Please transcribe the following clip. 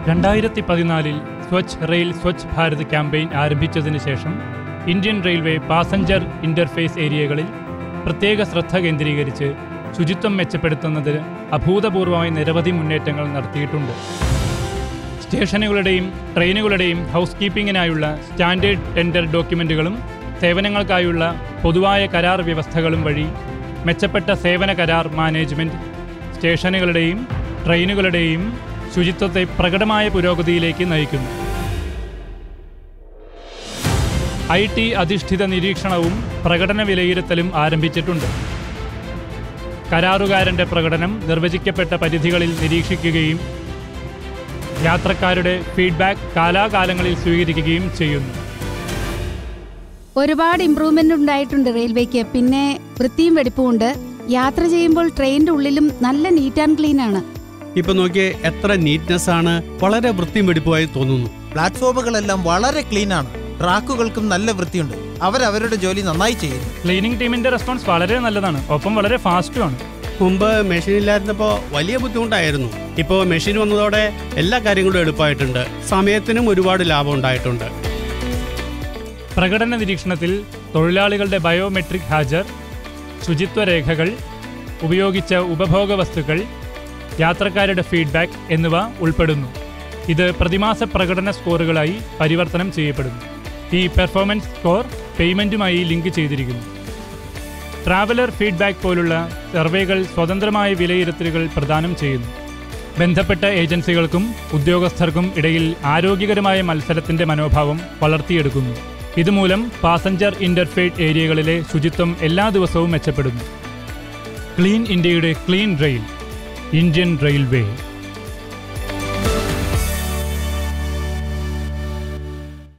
രണ്ടായിരത്തി പതിനാലിൽ Swachh rail Swachh Bharat campaign ആരംഭിച്ചതിന് ശേഷം ഇന്ത്യൻ റെയിൽവേ പാസഞ്ചർ ഇന്റർഫേസ് ഏരിയകളിൽ പ്രത്യേക ശ്രദ്ധ കേന്ദ്രീകരിച്ച് ശുചിത്വം മെച്ചപ്പെടുത്തുന്നതിന് അഭൂതപൂർവമായ നിരവധി മുന്നേറ്റങ്ങൾ നടത്തിയിട്ടുണ്ട് സ്റ്റേഷനുകളുടെയും ട്രെയിനുകളുടെയും ഹൗസ് കീപ്പിങ്ങിനായുള്ള സ്റ്റാൻഡേർഡ് ടെൻഡർ ഡോക്യുമെന്റുകളും സേവനങ്ങൾക്കായുള്ള പൊതുവായ കരാർ വ്യവസ്ഥകളും വഴി മെച്ചപ്പെട്ട സേവന കരാർ മാനേജ്മെന്റ് സ്റ്റേഷനുകളുടെയും ട്രെയിനുകളുടെയും ശുചിത്വത്തെ പ്രകടമായ പുരോഗതിയിലേക്ക് നയിക്കുന്നു ഐ ടി അധിഷ്ഠിത നിരീക്ഷണവും പ്രകടന വിലയിരുത്തലും ആരംഭിച്ചിട്ടുണ്ട് കരാറുകാരന്റെ പ്രകടനം നിർവചിക്കപ്പെട്ട പരിധികളിൽ നിരീക്ഷിക്കുകയും യാത്രക്കാരുടെ ഫീഡ്ബാക്ക് കാലാകാലങ്ങളിൽ സ്വീകരിക്കുകയും ചെയ്യുന്നു ഒരുപാട് ഇമ്പ്രൂവ്മെന്റ് ഉണ്ടായിട്ടുണ്ട് റെയിൽവേക്ക് പിന്നെ വൃത്തിയും വെടിപ്പുമുണ്ട് യാത്ര ചെയ്യുമ്പോൾ ട്രെയിനിന്റെ ഉള്ളിലും നല്ല നീറ്റ് ആൻഡ് ക്ലീൻ ആണ് ഇപ്പൊ നോക്കിയേ എത്ര നീറ്റ്നെസ് ആണ് വളരെ വൃത്തിയും വെടിപ്പുമായി തോന്നുന്നു പ്ലാറ്റ്ഫോമുകളെല്ലാം വളരെ ക്ലീൻ ആണ് ട്രാക്കുകൾക്കും നല്ല വൃത്തിയുണ്ട് അവരവരുടെ ജോലി നന്നായി ചെയ്യുന്നു ക്ലീനിങ് ടീമിന്റെ റെസ്പോൺസ് വളരെ നല്ലതാണ് ഒപ്പം വളരെ ഫാസ്റ്റുമാണ് മുമ്പ് മെഷീൻ ഇല്ലായിരുന്നപ്പോൾ വലിയ ബുദ്ധിമുട്ടായിരുന്നു ഇപ്പോൾ മെഷീൻ വന്നതോടെ എല്ലാ കാര്യങ്ങളും എളുപ്പമായിട്ടുണ്ട് സമയത്തിനും ഒരുപാട് ലാഭം ഉണ്ടായിട്ടുണ്ട് പ്രകടന നിരീക്ഷണത്തിൽ തൊഴിലാളികളുടെ ബയോമെട്രിക് ഹാജർ ശുചിത്വ രേഖകൾ ഉപയോഗിച്ച ഉപഭോഗ വസ്തുക്കൾ യാത്രക്കാരുടെ ഫീഡ്ബാക്ക് എന്നിവ ഉൾപ്പെടുന്നു ഇത് പ്രതിമാസ പ്രകടന സ്കോറുകളായി പരിവർത്തനം ചെയ്യപ്പെടുന്നു ഈ പെർഫോമൻസ് സ്കോർ പേയ്മെൻറ്റുമായി ലിങ്ക് ചെയ്തിരിക്കുന്നു ട്രാവലർ ഫീഡ്ബാക്ക് പോലുള്ള സർവേകൾ സ്വതന്ത്രമായ വിലയിരുത്തലുകൾ പ്രദാനം ചെയ്യുന്നു ബന്ധപ്പെട്ട ഏജൻസികൾക്കും ഉദ്യോഗസ്ഥർക്കും ഇടയിൽ ആരോഗ്യകരമായ മത്സരത്തിന്റെ മനോഭാവം വളർത്തിയെടുക്കുന്നു ഇതുമൂലം പാസഞ്ചർ ഇന്റർഫേറ്റ് ഏരിയകളിലെ ശുചിത്വം എല്ലാ ദിവസവും മെച്ചപ്പെടുന്നു ക്ലീൻ ഇന്ത്യയുടെ ക്ലീൻ റെയിൽ ഇന്ത്യൻ റെയിൽവേ